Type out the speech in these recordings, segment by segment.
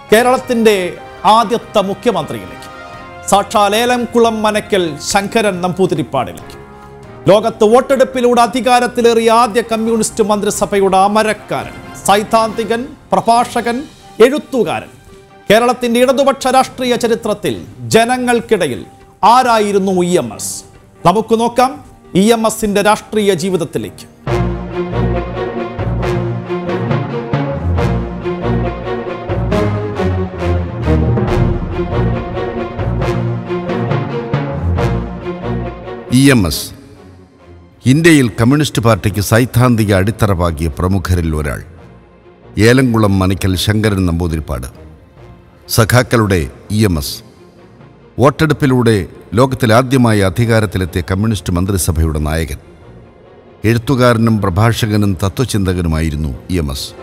കേരളത്തിന്റെ ആദ്യത്തെ മുഖ്യമന്ത്രിയിലേക്ക് സാക്ഷാൽ ഏലംകുളം മനക്കൽ ശങ്കരൻ നമ്പൂതിരിപ്പാടിലേക്ക് ലോകത്ത് വോട്ടെടുപ്പിലൂടെ അധികാരത്തിലേറിയ ആദ്യ കമ്മ്യൂണിസ്റ്റ് മന്ത്രിസഭയുടെ അമരക്കാരൻ സൈദ്ധാന്തികൻ പ്രഭാഷകൻ എഴുത്തുകാരൻ കേരളത്തിന്റെ ഇടതുപക്ഷ രാഷ്ട്രീയ ചരിത്രത്തിൽ ജനങ്ങൾക്കിടയിൽ ആരായിരുന്നു ഇ എം എസ് നമുക്ക് നോക്കാം ഇ എം എസിന്റെ രാഷ്ട്രീയ ജീവിതത്തിലേക്ക് ഇ എം എസ് ഇന്ത്യയിൽ കമ്മ്യൂണിസ്റ്റ് പാർട്ടിക്ക് സൈദ്ധാന്തിക അടിത്തറ പാകിയ പ്രമുഖരിൽ ഒരാൾ ഏലംകുളം മനക്കൽ ശങ്കരൻ നമ്പൂതിരിപ്പാട് സഖാക്കളുടെ ഇ എം എസ് വോട്ടെടുപ്പിലൂടെ ലോകത്തിലാദ്യമായി അധികാരത്തിലെത്തിയ കമ്മ്യൂണിസ്റ്റ് മന്ത്രിസഭയുടെ നായകൻ എഴുത്തുകാരനും പ്രഭാഷകനും തത്വചിന്തകനുമായിരുന്നു E M S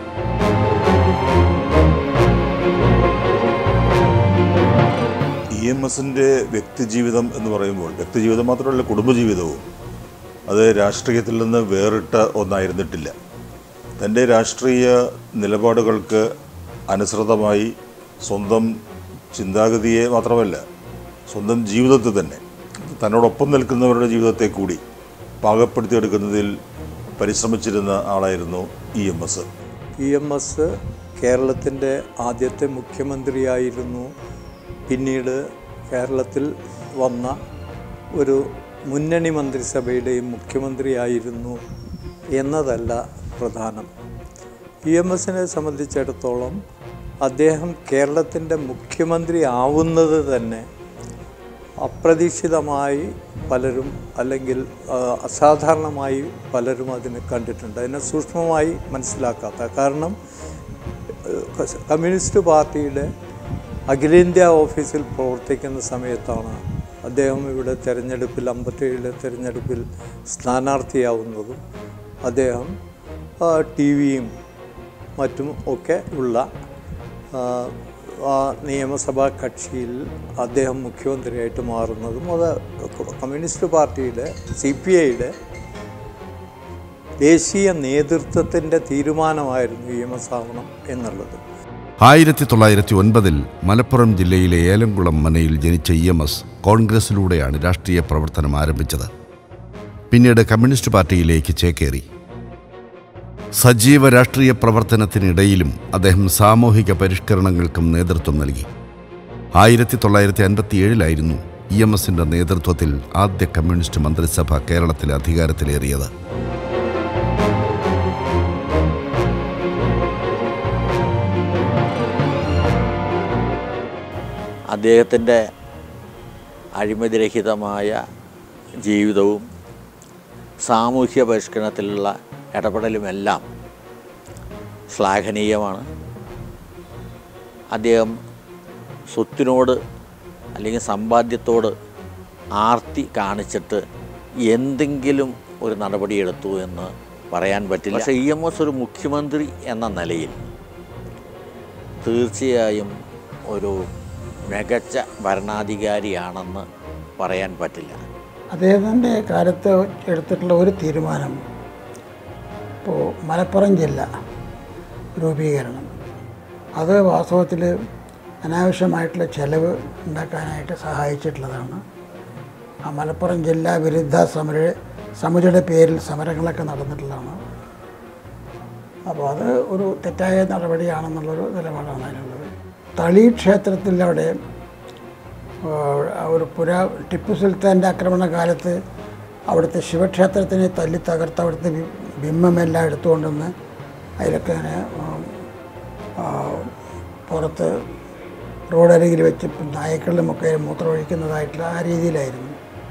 E M എസിൻ്റെ വ്യക്തിജീവിതം എന്ന് പറയുമ്പോൾ വ്യക്തിജീവിതം മാത്രമല്ല കുടുംബജീവിതവും അത് രാഷ്ട്രീയത്തിൽ നിന്ന് വേറിട്ട ഒന്നായിരുന്നിട്ടില്ല തൻ്റെ രാഷ്ട്രീയ നിലപാടുകൾക്ക് അനുസൃതമായി സ്വന്തം ചിന്താഗതിയെ മാത്രമല്ല സ്വന്തം ജീവിതത്തെ തന്നെ തന്നോടൊപ്പം നിൽക്കുന്നവരുടെ ജീവിതത്തെ കൂടി പാകപ്പെടുത്തിയെടുക്കുന്നതിൽ പരിശ്രമിച്ചിരുന്ന ആളായിരുന്നു E M S E M S കേരളത്തിൻ്റെ ആദ്യത്തെ മുഖ്യമന്ത്രിയായിരുന്നു പിന്നീട് കേരളത്തിൽ വന്ന ഒരു മുന്നണി മന്ത്രിസഭയുടെയും മുഖ്യമന്ത്രിയായിരുന്നു എന്നതല്ല പ്രധാനം ഇ എം എസിനെ സംബന്ധിച്ചിടത്തോളം അദ്ദേഹം കേരളത്തിൻ്റെ മുഖ്യമന്ത്രി ആവുന്നത് തന്നെ അപ്രതീക്ഷിതമായി പലരും അല്ലെങ്കിൽ ആ, അസാധാരണമായി പലരും അതിനെ കണ്ടിട്ടുണ്ട് അതിനെ സൂക്ഷ്മമായി മനസ്സിലാക്കാത്ത കാരണം ഏഹ്, കമ്മ്യൂണിസ്റ്റ് പാർട്ടിയുടെ അഖിലേന്ത്യാ ഓഫീസിൽ പ്രവർത്തിക്കുന്ന സമയത്താണ് അദ്ദേഹം ഇവിടെ തെരഞ്ഞെടുപ്പിൽ അമ്പത്തേഴിലെ തെരഞ്ഞെടുപ്പിൽ സ്ഥാനാർത്ഥിയാവുന്നതും അദ്ദേഹം ടി വിയും മറ്റും ഒക്കെ ഉള്ള ആ, ആ നിയമസഭാ കക്ഷിയിൽ അദ്ദേഹം മുഖ്യമന്ത്രിയായിട്ട് മാറുന്നതും അത് കമ്മ്യൂണിസ്റ്റ് പാർട്ടിയുടെ സി പി ഐയുടെ ദേശീയ നേതൃത്വത്തിൻ്റെ തീരുമാനമായിരുന്നു ഇ എം എസ് ആവണം എന്നുള്ളത് ആയിരത്തി തൊള്ളായിരത്തി ഒൻപതിൽ മലപ്പുറം ജില്ലയിലെ ഏലംകുളം മനയിൽ ജനിച്ച ഇ എം എസ് കോൺഗ്രസിലൂടെയാണ് രാഷ്ട്രീയ പ്രവർത്തനം ആരംഭിച്ചത് പിന്നീട് കമ്മ്യൂണിസ്റ്റ് പാർട്ടിയിലേക്ക് ചേക്കേറി സജീവ രാഷ്ട്രീയ പ്രവർത്തനത്തിനിടയിലും അദ്ദേഹം സാമൂഹിക പരിഷ്കരണങ്ങൾക്കും നേതൃത്വം നൽകി ആയിരത്തി തൊള്ളായിരത്തി അൻപത്തിയേഴിലായിരുന്നു ഇ എം എസിന്റെ നേതൃത്വത്തിൽ ആദ്യ കമ്മ്യൂണിസ്റ്റ് മന്ത്രിസഭ കേരളത്തിലെ അധികാരത്തിലേറിയത് അദ്ദേഹത്തിൻ്റെ അഴിമതിരഹിതമായ ജീവിതവും സാമൂഹ്യ പരിഷ്കരണത്തിലുള്ള ഇടപെടലുമെല്ലാം ശ്ലാഘനീയമാണ് അദ്ദേഹം സ്വത്തിനോട് അല്ലെങ്കിൽ സമ്പാദ്യത്തോട് ആർത്തി കാണിച്ചിട്ട് എന്തെങ്കിലും ഒരു നടപടിയെടുത്തു എന്ന് പറയാൻ പറ്റില്ല പക്ഷേ ഇ എം എസ് ഒരു മുഖ്യമന്ത്രി എന്ന നിലയിൽ തീർച്ചയായും ഒരു മികച്ച ഭരണാധികാരിയാണെന്ന് പറയാൻ പറ്റില്ല അദ്ദേഹത്തിൻ്റെ കാലത്ത് എടുത്തിട്ടുള്ള ഒരു തീരുമാനം ഇപ്പോൾ മലപ്പുറം ജില്ല രൂപീകരണം അത് വാസ്തവത്തിൽ അനാവശ്യമായിട്ടുള്ള ചെലവ് ഉണ്ടാക്കാനായിട്ട് സഹായിച്ചിട്ടുള്ളതാണ് ആ മലപ്പുറം ജില്ലാ വിരുദ്ധ സമര സമിതിയുടെ പേരിൽ സമരങ്ങളൊക്കെ നടന്നിട്ടുള്ളതാണ് അപ്പോൾ അത് ഒരു തെറ്റായ നടപടിയാണെന്നുള്ളൊരു നിലപാടാണ് അതിനുള്ളത് തളി ക്ഷേത്രത്തിൽ അവിടെ ആ, ഒരു പുരാ ടിപ്പു സുൽത്താൻ്റെ ആക്രമണ കാലത്ത് അവിടുത്തെ ശിവക്ഷേത്രത്തിനെ തല്ലി തകർത്ത് അവിടുത്തെ ബി- ബിംബമെല്ലാം എടുത്തുകൊണ്ടുവന്ന് അതിലൊക്കെ ഇങ്ങനെ ഉം, ആ, പുറത്ത് റോഡരികിൽ വെച്ച് നായ്ക്കളിലുമൊക്കെ മൂത്രമൊഴിക്കുന്നതായിട്ടുള്ള ആ രീതിയിലായിരുന്നു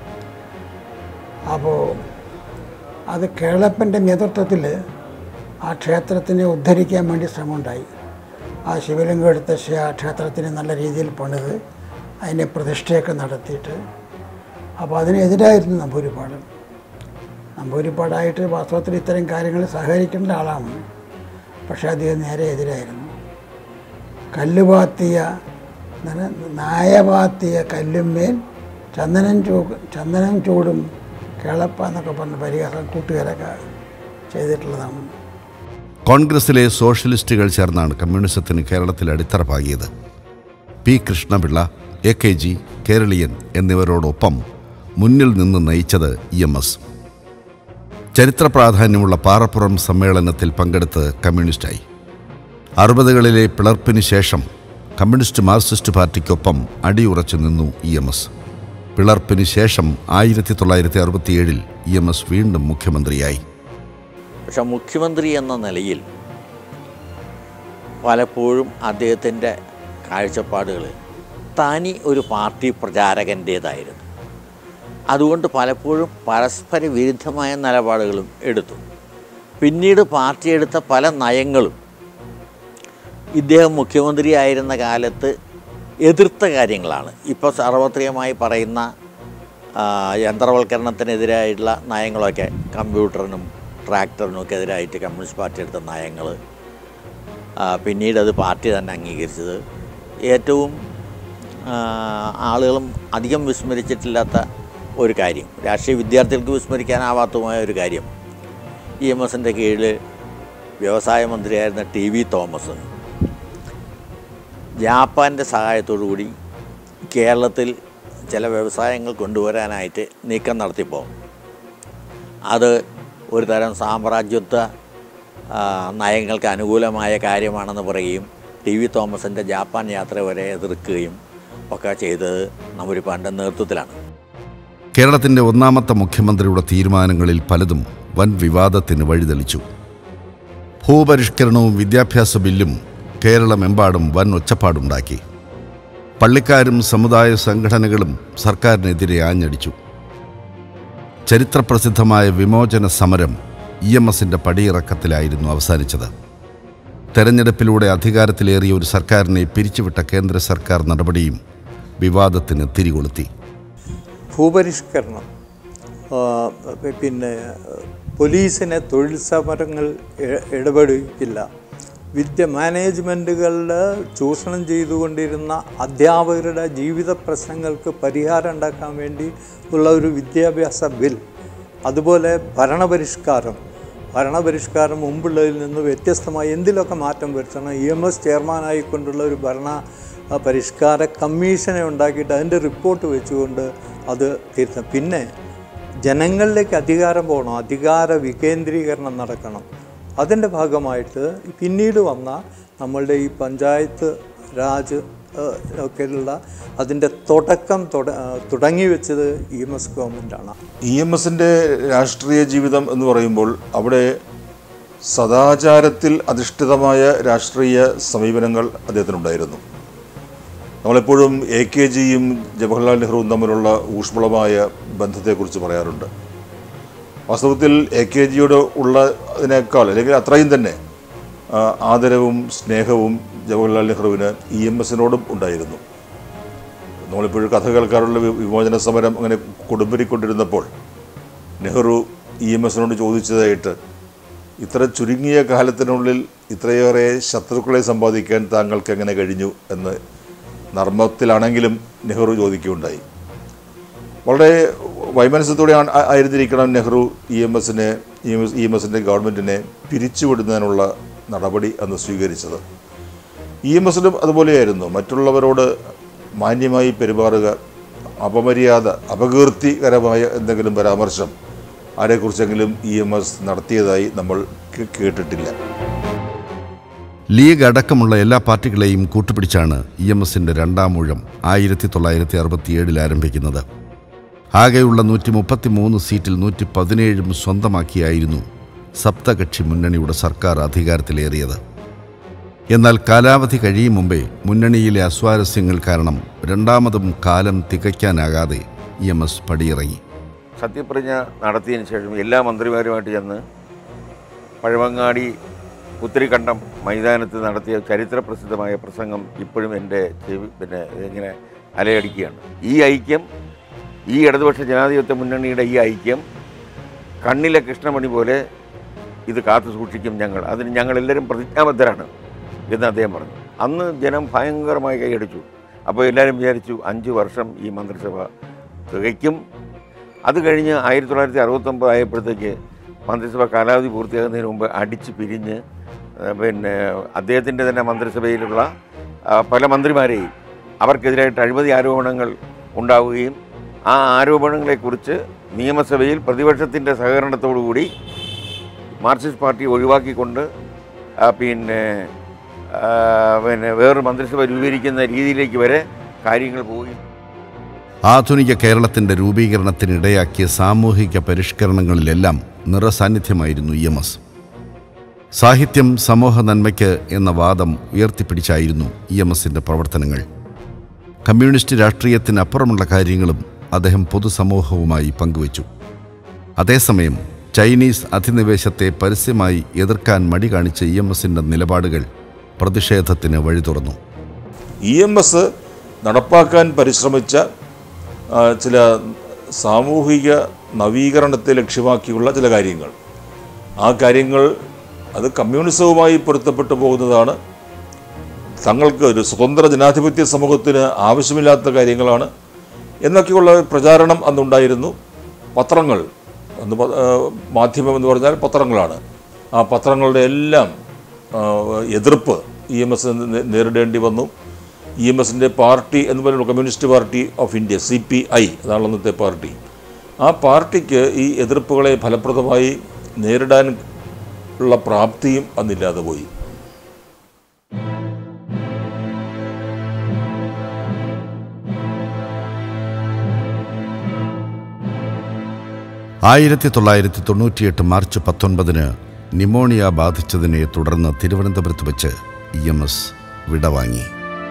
അപ്പോൾ അത് കേളപ്പൻ്റെ നേതൃത്വത്തിൽ ആ ക്ഷേത്രത്തിനെ ഉദ്ധരിക്കാൻ വേണ്ടി ശ്രമമുണ്ടായി ആ ശിവലിംഗം എടുത്ത ശ- ആ ക്ഷേത്രത്തിനെ നല്ല രീതിയിൽ പണിത് അതിൻ്റെ പ്രതിഷ്ഠയൊക്കെ നടത്തിയിട്ട് അപ്പോൾ അതിനെതിരായിരുന്നു നമ്പൂരിപ്പാട് നമ്പൂരിപ്പാടായിട്ട് വാസ്തവത്തിൽ ഇത്തരം കാര്യങ്ങൾ സഹകരിക്കേണ്ട ആളാണ് പക്ഷേ അദ്ദേഹം നേരെ എതിരായിരുന്നു കല്ലുപാത്തിയ എന്താണ് നായപാത്തിയ കല്ലുമേൽ ചന്ദനം ചൂ ചന്ദനം ചൂടും കേളപ്പ എന്നൊക്കെ പറഞ്ഞ പരിഹാസം കൂട്ടുകാരൊക്കെ ചെയ്തിട്ടുള്ളതാണ് കോൺഗ്രസിലെ സോഷ്യലിസ്റ്റുകൾ ചേർന്നാണ് കമ്മ്യൂണിസത്തിന് കേരളത്തിൽ അടിത്തറ പാകിയത് P Krishnapillai A K G Keraleeyan എന്നിവരോടൊപ്പം മുന്നിൽ നിന്ന് നയിച്ചത് ഇ എം എസ് ചരിത്ര പ്രാധാന്യമുള്ള പാറപ്പുറം സമ്മേളനത്തിൽ പങ്കെടുത്ത് കമ്മ്യൂണിസ്റ്റായി അറുപതുകളിലെ പിളർപ്പിന് ശേഷം കമ്മ്യൂണിസ്റ്റ് മാർക്സിസ്റ്റ് പാർട്ടിക്കൊപ്പം അടിയുറച്ചു നിന്നു ഇ എം എസ് പിളർപ്പിന് ശേഷം ആയിരത്തി തൊള്ളായിരത്തി അറുപത്തിയേഴിൽ ഇ എം എസ് വീണ്ടും മുഖ്യമന്ത്രിയായി പക്ഷെ മുഖ്യമന്ത്രി എന്ന നിലയിൽ പലപ്പോഴും അദ്ദേഹത്തിൻ്റെ കാഴ്ചപ്പാടുകൾ തനി ഒരു പാർട്ടി പ്രചാരകൻ്റേതായിരുന്നു അതുകൊണ്ട് പലപ്പോഴും പരസ്പര വിരുദ്ധമായ നിലപാടുകളും എടുത്തു പിന്നീട് പാർട്ടി എടുത്ത പല നയങ്ങളും ഇദ്ദേഹം മുഖ്യമന്ത്രിയായിരുന്ന കാലത്ത് എതിർത്ത കാര്യങ്ങളാണ് ഇപ്പോൾ സാർവത്രികമായി പറയുന്ന ആ, യന്ത്രവൽക്കരണത്തിനെതിരായിട്ടുള്ള നയങ്ങളൊക്കെ കമ്പ്യൂട്ടറിനും ട്രാക്ടറിനും ഒക്കെ എതിരായിട്ട് കമ്മ്യൂണിസ്റ്റ് പാർട്ടി എടുത്ത നയങ്ങൾ പിന്നീട് അത് പാർട്ടി തന്നെ അംഗീകരിച്ചത് ഏറ്റവും ആ, ആളുകളും അധികം വിസ്മരിച്ചിട്ടില്ലാത്ത ഒരു കാര്യം രാഷ്ട്രീയ വിദ്യാർത്ഥികൾക്ക് വിസ്മരിക്കാനാവാത്തതുമായ ഒരു കാര്യം ഇ എം എസിൻ്റെ കീഴിൽ വ്യവസായ മന്ത്രിയായിരുന്ന ടി വി തോമസ് ജാപ്പാൻ്റെ സഹായത്തോടു കൂടി കേരളത്തിൽ ചില വ്യവസായങ്ങൾ കൊണ്ടുവരാനായിട്ട് നീക്കം നടത്തിയപ്പോൾ അത് ഒരു തരം സാമ്രാജ്യത്വ ആ, നയങ്ങൾക്ക് അനുകൂലമായ കാര്യമാണെന്ന് പറയുകയും ടി വി തോമസിൻ്റെ ജാപ്പാൻ യാത്ര വരെ എതിർക്കുകയും ഒക്കെ ചെയ്തത് നമ്പൂരിപ്പാൻ്റെ നേതൃത്വത്തിലാണ് കേരളത്തിന്റെ ഒന്നാമത്തെ മുഖ്യമന്ത്രിയുടെ തീരുമാനങ്ങളിൽ പലതും വൻ വിവാദത്തിന് വഴിതെളിച്ചു ഭൂപരിഷ്കരണവും വിദ്യാഭ്യാസ ബില്ലും കേരളമെമ്പാടും വൻ ഒച്ചപ്പാടുണ്ടാക്കി പള്ളിക്കാരും സമുദായ സംഘടനകളും സർക്കാരിനെതിരെ ആഞ്ഞടിച്ചു ചരിത്രപ്രസിദ്ധമായ വിമോചന സമരം ഇ എം എസിൻ്റെ പടിയിറക്കത്തിലായിരുന്നു അവസാനിച്ചത് തെരഞ്ഞെടുപ്പിലൂടെ അധികാരത്തിലേറിയ ഒരു സർക്കാരിനെ പിരിച്ചുവിട്ട കേന്ദ്ര സർക്കാർ നടപടിയും വിവാദത്തിന് തിരികൊളുത്തി ഭൂപരിഷ്കരണം ആ, പിന്നെ പോലീസിനെ തൊഴിൽ സമരങ്ങൾ ഇ- ഇടപെടിക്കില്ല വിദ്യ മാനേജ്മെൻറ്റുകളിൽ ചൂഷണം ചെയ്തുകൊണ്ടിരുന്ന അധ്യാപകരുടെ ജീവിത പ്രശ്നങ്ങൾക്ക് പരിഹാരം ഉണ്ടാക്കാൻ വേണ്ടി ഉള്ള ഒരു വിദ്യാഭ്യാസ ബിൽ അതുപോലെ ഭരണപരിഷ്കാരം ഭരണപരിഷ്കാരം മുമ്പുള്ളതിൽ നിന്ന് വ്യത്യസ്തമായി എന്തിലൊക്കെ മാറ്റം വരുത്തണം ഇ എം എസ് ചെയർമാനായിക്കൊണ്ടുള്ള ഒരു ഭരണ ആ, പരിഷ്കാര കമ്മീഷനെ ഉണ്ടാക്കിയിട്ട് അതിൻ്റെ റിപ്പോർട്ട് വെച്ചുകൊണ്ട് അത് തിരുത്തണം പിന്നെ ജനങ്ങളിലേക്ക് അധികാരം പോകണം അധികാര വികേന്ദ്രീകരണം നടക്കണം അതിൻ്റെ ഭാഗമായിട്ട് പിന്നീട് വന്ന നമ്മളുടെ ഈ പഞ്ചായത്ത് രാജ് ഏഹ്, ഒക്കെയുള്ള അതിൻ്റെ തുടക്കം തുട ഏഹ്, തുടങ്ങി വെച്ചത് ഇ എം എസ് ഗവൺമെൻറ്റാണ് ഇ എം എസിൻ്റെ രാഷ്ട്രീയ ജീവിതം എന്ന് പറയുമ്പോൾ അവിടെ സദാചാരത്തിൽ അധിഷ്ഠിതമായ രാഷ്ട്രീയ സമീപനങ്ങൾ അദ്ദേഹത്തിനുണ്ടായിരുന്നു നമ്മളെപ്പോഴും എ കെ ജിയും ജവഹർലാൽ നെഹ്റുവും തമ്മിലുള്ള ഊഷ്മളമായ ബന്ധത്തെക്കുറിച്ച് പറയാറുണ്ട് വാസ്തവത്തിൽ എ കെ ജിയോട് ഉള്ളതിനേക്കാൾ അല്ലെങ്കിൽ അത്രയും തന്നെ ആ, ആദരവും സ്നേഹവും ജവഹർലാൽ നെഹ്റുവിന് ഇ എം എസിനോടും ഉണ്ടായിരുന്നു നമ്മളിപ്പോഴും കഥ കേൾക്കാറുള്ള വി- വിമോചന സമരം അങ്ങനെ കൊടുമ്പിരിക്കൊണ്ടിരുന്നപ്പോൾ നെഹ്റു ഇ എം എസിനോട് ചോദിച്ചതായിട്ട് ഇത്ര ചുരുങ്ങിയ കാലത്തിനുള്ളിൽ ഇത്രയേറെ ശത്രുക്കളെ സമ്പാദിക്കാൻ താങ്കൾക്ക് എങ്ങനെ കഴിഞ്ഞു എന്ന് നർമ്മത്തിലാണെങ്കിലും നെഹ്റു ചോദിക്കുകയുണ്ടായി വളരെ വൈമനസ്യത്തോടെ ആണ്- ആ- ആയിരുന്നിരിക്കണം നെഹ്റു ഇ എം എസിനെ E M S E M എസിൻ്റെ ഗവൺമെൻറ്റിനെ പിരിച്ചുവിടുന്നതിനുള്ള നടപടി അന്ന് സ്വീകരിച്ചത് ഇ എം എസിലും അതുപോലെയായിരുന്നു മറ്റുള്ളവരോട് മാന്യമായി പെരുമാറുക അപമര്യാദ അപകീർത്തികരമായ എന്തെങ്കിലും പരാമർശം ആരെക്കുറിച്ചെങ്കിലും ഇ എം എസ് നടത്തിയതായി നമ്മൾ കേ- കേട്ടിട്ടില്ല ലീഗ് അടക്കമുള്ള എല്ലാ പാർട്ടികളെയും കൂട്ടുപിടിച്ചാണ് ഇ എം എസിൻ്റെ രണ്ടാം ഊഴം ആയിരത്തി തൊള്ളായിരത്തി അറുപത്തിയേഴിൽ ആരംഭിക്കുന്നത് ആകെയുള്ള നൂറ്റി മുപ്പത്തി മൂന്ന് സീറ്റിൽ നൂറ്റി പതിനേഴും സ്വന്തമാക്കിയായിരുന്നു സപ്തകക്ഷി മുന്നണിയുടെ സർക്കാർ അധികാരത്തിലേറിയത് എന്നാൽ കാലാവധി കഴിയും മുമ്പേ മുന്നണിയിലെ അസ്വാരസ്യങ്ങൾ കാരണം രണ്ടാമതും കാലം തികയ്ക്കാനാകാതെ ഇ എം എസ് പടിയിറങ്ങി സത്യപ്രതിജ്ഞ നടത്തിയതിന് ശേഷം എല്ലാ മന്ത്രിമാരുമായിട്ട് ചെന്ന് പഴവങ്ങാടി പുത്തിരിക്കണ്ടം മൈതാനത്ത് നടത്തിയ ചരിത്രപ്രസിദ്ധമായ പ്രസംഗം ഇപ്പോഴും എൻ്റെ ചെവി പിന്നെ ഇങ്ങനെ അലയടിക്കുകയാണ് ഈ ഐക്യം ഈ ഇടതുപക്ഷ ജനാധിപത്യ മുന്നണിയുടെ ഈ ഐക്യം കണ്ണിലെ കൃഷ്ണമണി പോലെ ഇത് കാത്തു സൂക്ഷിക്കും ഞങ്ങൾ അതിന് ഞങ്ങളെല്ലാവരും പ്രതിജ്ഞാബദ്ധരാണ് എന്ന് അദ്ദേഹം പറഞ്ഞു അന്ന് ജനം ഭയങ്കരമായി കൈയടിച്ചു അപ്പോൾ എല്ലാവരും വിചാരിച്ചു അഞ്ച് വർഷം ഈ മന്ത്രിസഭ തികയ്ക്കും അത് കഴിഞ്ഞ് ആയിരത്തി തൊള്ളായിരത്തി അറുപത്തൊമ്പത് ആയപ്പോഴത്തേക്ക് മന്ത്രിസഭ കാലാവധി പൂർത്തിയാകുന്നതിന് മുമ്പ് അടിച്ച് പിരിഞ്ഞ് ആ, പിന്നെ അദ്ദേഹത്തിൻ്റെ തന്നെ മന്ത്രിസഭയിലുള്ള ആ, പല മന്ത്രിമാരെയും അവർക്കെതിരായിട്ട് അഴിമതി ആരോപണങ്ങൾ ഉണ്ടാവുകയും ആ ആരോപണങ്ങളെക്കുറിച്ച് നിയമസഭയിൽ പ്രതിപക്ഷത്തിൻ്റെ സഹകരണത്തോടുകൂടി മാർക്സിസ്റ്റ് പാർട്ടി ഒഴിവാക്കിക്കൊണ്ട് ആ, പിന്നെ ആ, പിന്നെ വേറൊരു മന്ത്രിസഭ രൂപീകരിക്കുന്ന രീതിയിലേക്ക് വരെ കാര്യങ്ങൾ പോയി ആധുനിക കേരളത്തിൻ്റെ രൂപീകരണത്തിനിടയാക്കിയ സാമൂഹിക പരിഷ്കരണങ്ങളിലെല്ലാം നിറസാന്നിധ്യമായിരുന്നു ഇ എം എസ് സാഹിത്യം സമൂഹ നന്മയ്ക്ക് എന്ന വാദം ഉയർത്തിപ്പിടിച്ചായിരുന്നു ഇ എം എസിൻ്റെ പ്രവർത്തനങ്ങൾ കമ്മ്യൂണിസ്റ്റ് രാഷ്ട്രീയത്തിനപ്പുറമുള്ള കാര്യങ്ങളും അദ്ദേഹം പൊതുസമൂഹവുമായി പങ്കുവച്ചു അതേസമയം ചൈനീസ് അധിനിവേശത്തെ പരസ്യമായി എതിർക്കാൻ മടി കാണിച്ച ഇ എം എസിൻ്റെ നിലപാടുകൾ പ്രതിഷേധത്തിന് വഴി തുറന്നു ഇ എം എസ് നടപ്പാക്കാൻ പരിശ്രമിച്ച ആ, ചില സാമൂഹിക നവീകരണത്തെ ലക്ഷ്യമാക്കിയുള്ള ചില കാര്യങ്ങൾ ആ കാര്യങ്ങൾ അത് കമ്മ്യൂണിസവുമായി പൊരുത്തപ്പെട്ടു പോകുന്നതാണ് തങ്ങൾക്ക് ഒരു സ്വതന്ത്ര ജനാധിപത്യ സമൂഹത്തിന് ആവശ്യമില്ലാത്ത കാര്യങ്ങളാണ് എന്നൊക്കെയുള്ള പ്രചാരണം അന്നുണ്ടായിരുന്നു പത്രങ്ങൾ അന്ന് പ- ആ, മാധ്യമം എന്ന് പറഞ്ഞാൽ പത്രങ്ങളാണ് ആ പത്രങ്ങളുടെ എല്ലാം ആ, എതിർപ്പ് ഇ എം എസ് നേരിടേണ്ടി വന്നു ഇ എം എസിൻ്റെ പാർട്ടി എന്ന് പറയുന്ന communist party of India C P I അതാണ് അന്നത്തെ പാർട്ടി ആ പാർട്ടിക്ക് ഈ എതിർപ്പുകളെ ഫലപ്രദമായി നേരിടാൻ ഉള്ള പ്രാപ്തിയും അന്നില്ലാതെ പോയി ആയിരത്തി തൊള്ളായിരത്തി തൊണ്ണൂറ്റിയെട്ട് മാർച്ച് പത്തൊൻപതിന് നിമോണിയ ബാധിച്ചതിനെ തുടർന്ന് തിരുവനന്തപുരത്ത് വെച്ച് ഇ എം എസ് വിടവാങ്ങി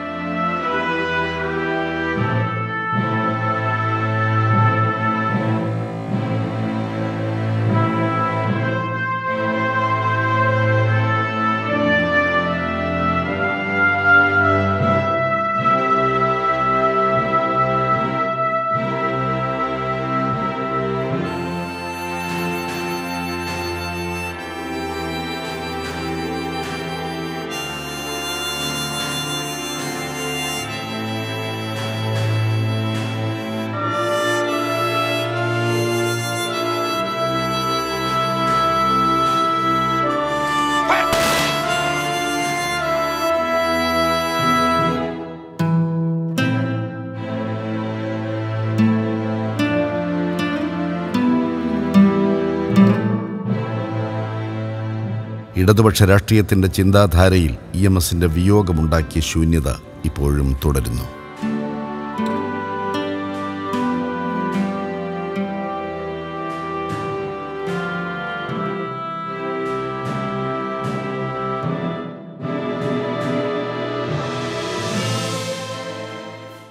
ഇടതുപക്ഷ രാഷ്ട്രീയത്തിൻ്റെ ചിന്താധാരയിൽ ഇ എം എസിൻ്റെ വിയോഗമുണ്ടാക്കിയ ശൂന്യത ഇപ്പോഴും തുടരുന്നു